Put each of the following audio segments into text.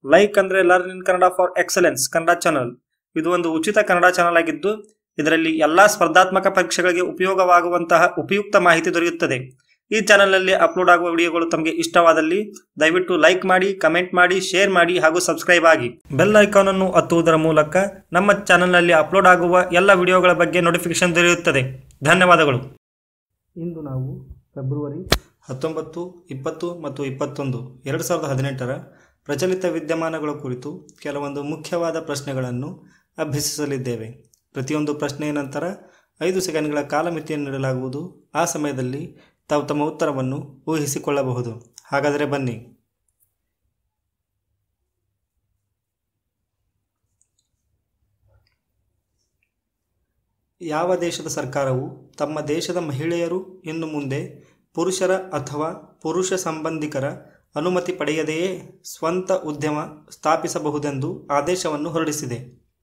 like ಅಂದ್ರೆ learn in Kannada for excellence Kannada channel ಇದು ಒಂದು ಉಚಿತ ಕನ್ನಡ ಚಾನಲ್ ಆಗಿದ್ದು ಇದರಲ್ಲಿ ಎಲ್ಲಾ ಸ್ಪರ್ಧಾತ್ಮಕ ಪರೀಕ್ಷೆಗಳಿಗೆ ಉಪಯೋಗವಾಗುವಂತಹ ಉಪಯುಕ್ತ ಮಾಹಿತಿ ದೊರೆಯುತ್ತದೆ ಈ ಚಾನಲ್ನಲ್ಲಿ ಅಪ್ಲೋಡ್ ಆಗುವ ವಿಡಿಯೋಗಳು ತಮಗೆ ಇಷ್ಟವಾದಲ್ಲಿ ದಯವಿಟ್ಟು ಲೈಕ್ ಮಾಡಿ ಕಮೆಂಟ್ ಮಾಡಿ ಶೇರ್ ಮಾಡಿ ಹಾಗೂ ಸಬ್ಸ್ಕ್ರೈಬ್ ಆಗಿ ಬೆಲ್ ಐಕಾನ್ ಅನ್ನು ಒತ್ತುವುದರ ಮೂಲಕ ನಮ್ಮ ಚಾನಲ್ನಲ್ಲಿ ಅಪ್ಲೋಡ್ ಆಗುವ ಎಲ್ಲ ವಿಡಿಯೋಗಳ ಬಗ್ಗೆ ನೋಟಿಫಿಕೇಶನ್ ದೊರೆಯುತ್ತದೆ ಧನ್ಯವಾದಗಳು ಇಂದು ನಾವು ಫೆಬ್ರವರಿ ಹತ್ತೊಂಬತ್ತು ಇಪ್ಪತ್ತು ಮತ್ತು ಇಪ್ಪತ್ತೊಂದು ಎರಡು ಸಾವಿರದ ಹದಿನೆಂಟರ ಪ್ರಚಲಿತ ವಿದ್ಯಮಾನಗಳ ಕುರಿತು ಕೆಲವೊಂದು ಮುಖ್ಯವಾದ ಪ್ರಶ್ನೆಗಳನ್ನು ಅಭ್ಯಸಿಸಲಿದ್ದೇವೆ ಪ್ರತಿಯೊಂದು ಪ್ರಶ್ನೆಯ ನಂತರ ಐದು ಸೆಕೆಂಡ್ಗಳ ಕಾಲಮಿತಿಯನ್ನು ನೀಡಲಾಗುವುದು ಆ ಸಮಯದಲ್ಲಿ ತಾವು ತಮ್ಮ ಉತ್ತರವನ್ನು ಊಹಿಸಿಕೊಳ್ಳಬಹುದು ಹಾಗಾದರೆ ಬನ್ನಿ ಯಾವ ದೇಶದ ಸರ್ಕಾರವು ತಮ್ಮ ದೇಶದ ಮಹಿಳೆಯರು ಇನ್ನು ಮುಂದೆ ಪುರುಷರ ಅಥವಾ ಪುರುಷ ಸಂಬಂಧಿಕರ ಅನುಮತಿ ಪಡೆಯದೆಯೇ ಸ್ವಂತ ಉದ್ಯಮ ಸ್ಥಾಪಿಸಬಹುದೆಂದು ಆದೇಶವನ್ನು ಹೊರಡಿಸಿದೆ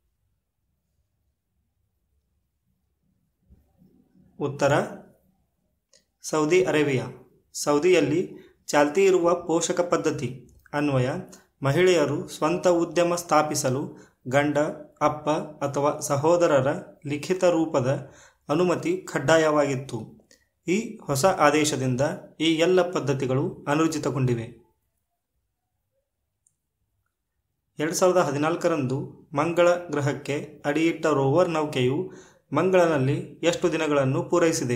ಉತ್ತರ ಸೌದಿ ಅರೇಬಿಯಾ ಸೌದಿಯಲ್ಲಿ ಚಾಲ್ತಿ ಇರುವ ಪೋಷಕ ಪದ್ಧತಿ ಅನ್ವಯ ಮಹಿಳೆಯರು ಸ್ವಂತ ಉದ್ಯಮ ಸ್ಥಾಪಿಸಲು ಗಂಡ ಅಪ್ಪ ಅಥವಾ ಸಹೋದರರ ಲಿಖಿತ ರೂಪದ ಅನುಮತಿ ಕಡ್ಡಾಯವಾಗಿತ್ತು ಈ ಹೊಸ ಆದೇಶದಿಂದ ಈ ಎಲ್ಲ ಪದ್ಧತಿಗಳು ಅನುರ್ಜಿತಗೊಂಡಿವೆ ಎರಡು ಸಾವಿರದ ಹದಿನಾಲ್ಕರಂದು ಮಂಗಳ ಗ್ರಹಕ್ಕೆ ಅಡಿಯಿಟ್ಟ ರೋವರ್ ನೌಕೆಯು ಮಂಗಳನಲ್ಲಿ ಎಷ್ಟು ದಿನಗಳನ್ನು ಪೂರೈಸಿದೆ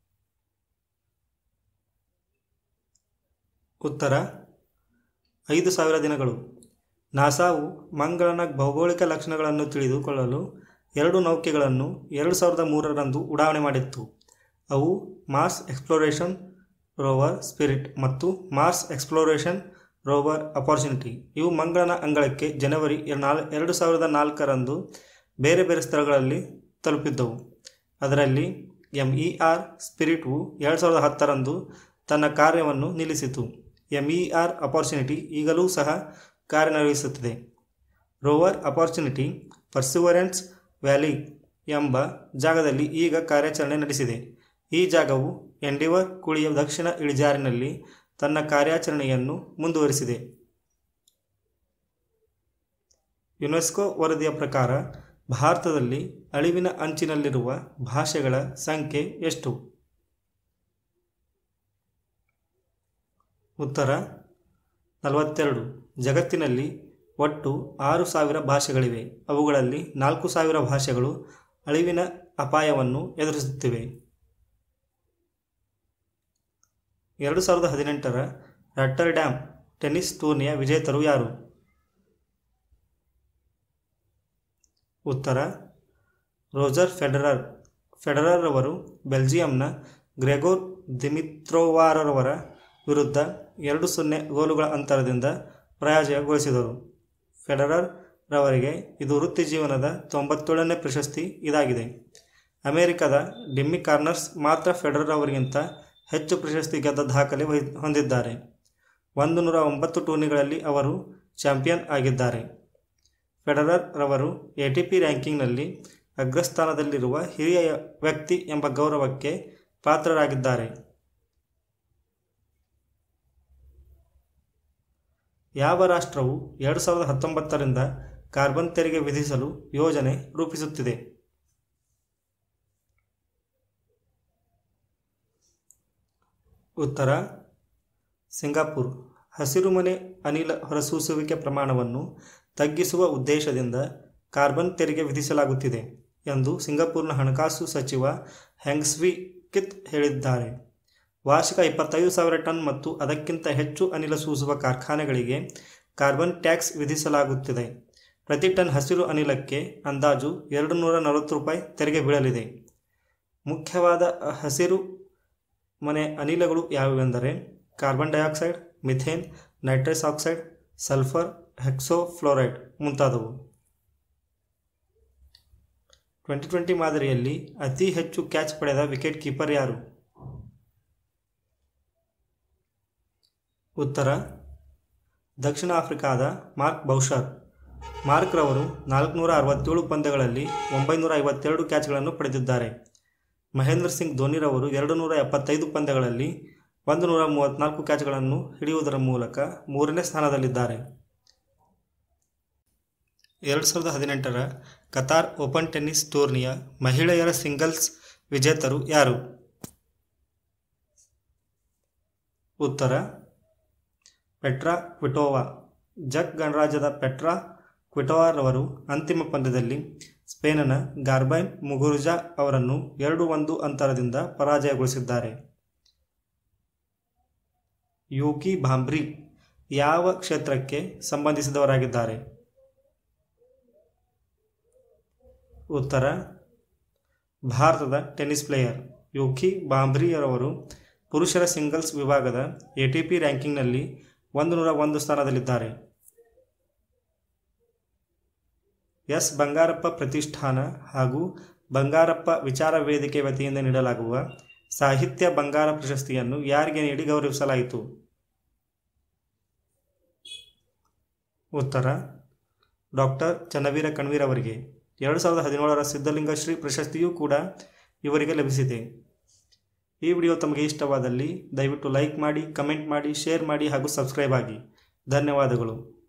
ಉತ್ತರ ಐದು ಸಾವಿರ ದಿನಗಳು ನಾಸಾವು ಮಂಗಳನ ಭೌಗೋಳಿಕ ಲಕ್ಷಣಗಳನ್ನು ತಿಳಿದುಕೊಳ್ಳಲು ಎರಡು ನೌಕೆಗಳನ್ನು ಎರಡು ಸಾವಿರದ ಮೂರರಂದು ಉಡಾವಣೆ ಮಾಡಿತ್ತು ಅವು ಮಾರ್ಸ್ ಎಕ್ಸ್ಪ್ಲೋರೇಷನ್ ರೋವರ್ ಸ್ಪಿರಿಟ್ ಮತ್ತು ಮಾರ್ಸ್ ಎಕ್ಸ್ಪ್ಲೋರೇಷನ್ ರೋವರ್ ಅಪಾರ್ಚುನಿಟಿ ಇವು ಮಂಗಳನ ಅಂಗಳಕ್ಕೆ ಜನವರಿ ನಾಲ್ ಎರಡು ಸಾವಿರದ ನಾಲ್ಕರಂದು ಬೇರೆ ಬೇರೆ ಸ್ಥಳಗಳಲ್ಲಿ ತಲುಪಿದ್ದವು ಅದರಲ್ಲಿ ಎಂ ಇ ಆರ್ ಸ್ಪಿರಿಟ್ವು ಎರಡು ಸಾವಿರದ ಹತ್ತರಂದು ತನ್ನ ಕಾರ್ಯವನ್ನು ನಿಲ್ಲಿಸಿತು ಎಂ ಇ ಆರ್ ಅಪಾರ್ಚುನಿಟಿ ಈಗಲೂ ಸಹ ಕಾರ್ಯನಿರ್ವಹಿಸುತ್ತಿದೆ ರೋವರ್ ಅಪಾರ್ಚುನಿಟಿ ಪರ್ಸಿವರೆನ್ಸ್ ವ್ಯಾಲಿ ಎಂಬ ಜಾಗದಲ್ಲಿ ಈಗ ಕಾರ್ಯಾಚರಣೆ ನಡೆಸಿದೆ ಈ ಜಾಗವು ಎಂಡಿವರ್ ಕುಳಿಯ ದಕ್ಷಿಣ ಇಳಿಜಾರಿನಲ್ಲಿ ತನ್ನ ಕಾರ್ಯಾಚರಣೆಯನ್ನು ಮುಂದುವರಿಸಿದೆ ಯುನೆಸ್ಕೋ ವರದಿಯ ಪ್ರಕಾರ ಭಾರತದಲ್ಲಿ ಅಳಿವಿನ ಅಂಚಿನಲ್ಲಿರುವ ಭಾಷೆಗಳ ಸಂಖ್ಯೆ ಎಷ್ಟು ಉತ್ತರ ನಲವತ್ತೆರಡು ಜಗತ್ತಿನಲ್ಲಿ ಒಟ್ಟು ಆರು ಸಾವಿರ ಭಾಷೆಗಳಿವೆ ಅವುಗಳಲ್ಲಿ ನಾಲ್ಕು ಸಾವಿರ ಭಾಷೆಗಳು ಅಳಿವಿನ ಅಪಾಯವನ್ನು ಎದುರಿಸುತ್ತಿವೆ ಎರಡು ಸಾವಿರದ ಹದಿನೆಂಟರ ರಟ್ಟರ್ ಡ್ಯಾಮ್ ಟೆನ್ನಿಸ್ ಟೂರ್ನಿಯ ವಿಜೇತರು ಯಾರು ಉತ್ತರ ರೋಜರ್ ಫೆಡರರ್ ಫೆಡರರ್ ಅವರು ಬೆಲ್ಜಿಯಂನ ಗ್ರೆಗೋರ್ ದಿಮಿತ್ರೋವಾರರವರ ವಿರುದ್ಧ ಎರಡು ಸೊನ್ನೆ ಗೋಲುಗಳ ಅಂತರದಿಂದ ಪರಾಜಯಗೊಳಿಸಿದರು ಫೆಡರರ್ ರವರಿಗೆ ಇದು ವೃತ್ತಿ ಜೀವನದ ತೊಂಬತ್ತೇಳನೇ ಪ್ರಶಸ್ತಿ ಇದಾಗಿದೆ ಅಮೆರಿಕದ ಡಿಮ್ಮಿ ಕಾರ್ನರ್ಸ್ ಮಾತ್ರ ಫೆಡರರ್ ಅವರಿಗಿಂತ ಹೆಚ್ಚು ಪ್ರಶಸ್ತಿ ಗೆದ್ದ ದಾಖಲೆ ಹೊಂದಿದ್ದಾರೆ ಒಂದು ನೂರ ಒಂಬತ್ತು ಟೂರ್ನಿಗಳಲ್ಲಿ ಅವರು ಚಾಂಪಿಯನ್ ಆಗಿದ್ದಾರೆ ಫೆಡರರ್ ರವರು ಎ ಟಿ ಪಿ ರ್ಯಾಂಕಿಂಗ್ನಲ್ಲಿ ಅಗ್ರಸ್ಥಾನದಲ್ಲಿರುವ ಹಿರಿಯ ವ್ಯಕ್ತಿ ಎಂಬ ಗೌರವಕ್ಕೆ ಪಾತ್ರರಾಗಿದ್ದಾರೆ ಯಾವ ರಾಷ್ಟ್ರವು ಎರಡು ಸಾವಿರದ ಹತ್ತೊಂಬತ್ತರಿಂದ ಕಾರ್ಬನ್ ತೆರಿಗೆ ವಿಧಿಸಲು ಯೋಜನೆ ರೂಪಿಸುತ್ತಿದೆ ಉತ್ತರ ಸಿಂಗಾಪುರ್ ಹಸಿರುಮನೆ ಅನಿಲ ಹೊರಸೂಸುವಿಕೆ ಪ್ರಮಾಣವನ್ನು ತಗ್ಗಿಸುವ ಉದ್ದೇಶದಿಂದ ಕಾರ್ಬನ್ ತೆರಿಗೆ ವಿಧಿಸಲಾಗುತ್ತಿದೆ ಎಂದು ಸಿಂಗಾಪುರ್ನ ಹಣಕಾಸು ಸಚಿವ ಹೆಂಗ್ಸ್ವಿ ಕಿತ್ ಹೇಳಿದ್ದಾರೆ ವಾರ್ಷಿಕ ಇಪ್ಪತ್ತೈದು ಸಾವಿರ ಟನ್ ಮತ್ತು ಅದಕ್ಕಿಂತ ಹೆಚ್ಚು ಅನಿಲ ಸೂಸುವ ಕಾರ್ಖಾನೆಗಳಿಗೆ ಕಾರ್ಬನ್ ಟ್ಯಾಕ್ಸ್ ವಿಧಿಸಲಾಗುತ್ತಿದೆ ಪ್ರತಿ ಟನ್ ಹಸಿರು ಅನಿಲಕ್ಕೆ ಅಂದಾಜು ಎರಡು ನೂರ ನಲವತ್ತು ರೂಪಾಯಿ ತೆರಿಗೆ ಬೀಳಲಿದೆ ಮುಖ್ಯವಾದ ಹಸಿರು ಮನೆ ಅನಿಲಗಳು ಯಾವುವೆಂದರೆ carbon dioxide methane nitrous oxide sulphur hexafluoride ಮುಂತಾದವು ಟ್ವೆಂಟಿ ಟ್ವೆಂಟಿ ಮಾದರಿಯಲ್ಲಿ ಅತಿ ಹೆಚ್ಚು ಕ್ಯಾಚ್ ಪಡೆದ ವಿಕೆಟ್ ಕೀಪರ್ ಯಾರು ಉತ್ತರ ದಕ್ಷಿಣ ಆಫ್ರಿಕಾದ ಮಾರ್ಕ್ ಬೌಷರ್ ಮಾರ್ಕ್ ರವರು ನಾಲ್ಕುನೂರ ಅರವತ್ತೇಳು ಪಂದ್ಯಗಳಲ್ಲಿ ಒಂಬೈನೂರ ಐವತ್ತೆರಡು ಕ್ಯಾಚ್ಗಳನ್ನು ಪಡೆದಿದ್ದಾರೆ ಮಹೇಂದ್ರ ಸಿಂಗ್ ಧೋನಿರವರು ಎರಡು ನೂರ ಎಪ್ಪತ್ತೈದು ಪಂದ್ಯಗಳಲ್ಲಿ ಒಂದು ನೂರ ಮೂವತ್ತ್ನಾಲ್ಕು ಕ್ಯಾಚ್ಗಳನ್ನು ಹಿಡಿಯುವುದರ ಮೂಲಕ ಮೂರನೇ ಸ್ಥಾನದಲ್ಲಿದ್ದಾರೆ ಎರಡು ಸಾವಿರದ ಹದಿನೆಂಟರ ಕತಾರ್ ಓಪನ್ ಟೆನ್ನಿಸ್ ಟೂರ್ನಿಯ ಮಹಿಳೆಯರ ಸಿಂಗಲ್ಸ್ ವಿಜೇತರು ಯಾರು ಉತ್ತರ ಪೆಟ್ರಾ ಕ್ವಿಟೋವಾ ಜಕ್ ಗಣರಾಜ್ಯದ ಪೆಟ್ರಾ ಕ್ವಿಟೋವಾರವರು ಅಂತಿಮ ಪಂದ್ಯದಲ್ಲಿ ಸ್ಪೇನಿನ ಗಾರ್ಬೈನ್ ಮುಗುರುಜಾ ಅವರನ್ನು ಎರಡು ಒಂದು ಅಂತರದಿಂದ ಪರಾಜಯಗೊಳಿಸಿದ್ದಾರೆ ಯೂಕಿ ಭಾಂಬ್ರಿ ಯಾವ ಕ್ಷೇತ್ರಕ್ಕೆ ಸಂಬಂಧಿಸಿದವರಾಗಿದ್ದಾರೆ ಉತ್ತರ ಭಾರತದ ಟೆನ್ನಿಸ್ ಪ್ಲೇಯರ್ ಯೂಕಿ ಬಾಂಬ್ರಿಯರವರು ಪುರುಷರ ಸಿಂಗಲ್ಸ್ ವಿಭಾಗದ ಎ ಟಿ ಪಿ ರ್ಯಾಂಕಿಂಗ್ನಲ್ಲಿ ಒಂದು ನೂರ ಒಂದು ಸ್ಥಾನದಲ್ಲಿದ್ದಾರೆ ಎಸ್ ಬಂಗಾರಪ್ಪ ಪ್ರತಿಷ್ಠಾನ ಹಾಗೂ ಬಂಗಾರಪ್ಪ ವಿಚಾರ ವೇದಿಕೆ ವತಿಯಿಂದ ನೀಡಲಾಗುವ ಸಾಹಿತ್ಯ ಬಂಗಾರ ಪ್ರಶಸ್ತಿಯನ್ನು ಯಾರಿಗೆ ನೀಡಿ ಗೌರವಿಸಲಾಯಿತು ಉತ್ತರ ಡಾಕ್ಟರ್ ಚನ್ನವೀರ ಕಣ್ವೀರ್ ಅವರಿಗೆ ಎರಡು ಸಾವಿರದ ಹದಿನೇಳರ ಸಿದ್ಧಲಿಂಗ ಶ್ರೀ ಪ್ರಶಸ್ತಿಯೂ ಕೂಡ ಇವರಿಗೆ ಲಭಿಸಿದೆ ಈ ವಿಡಿಯೋ ತಮಗೆ ಇಷ್ಟವಾದಲ್ಲಿ ದಯವಿಟ್ಟು ಲೈಕ್ ಮಾಡಿ ಕಮೆಂಟ್ ಮಾಡಿ ಶೇರ್ ಮಾಡಿ ಹಾಗೂ ಸಬ್ಸ್ಕ್ರೈಬ್ ಆಗಿ ಧನ್ಯವಾದಗಳು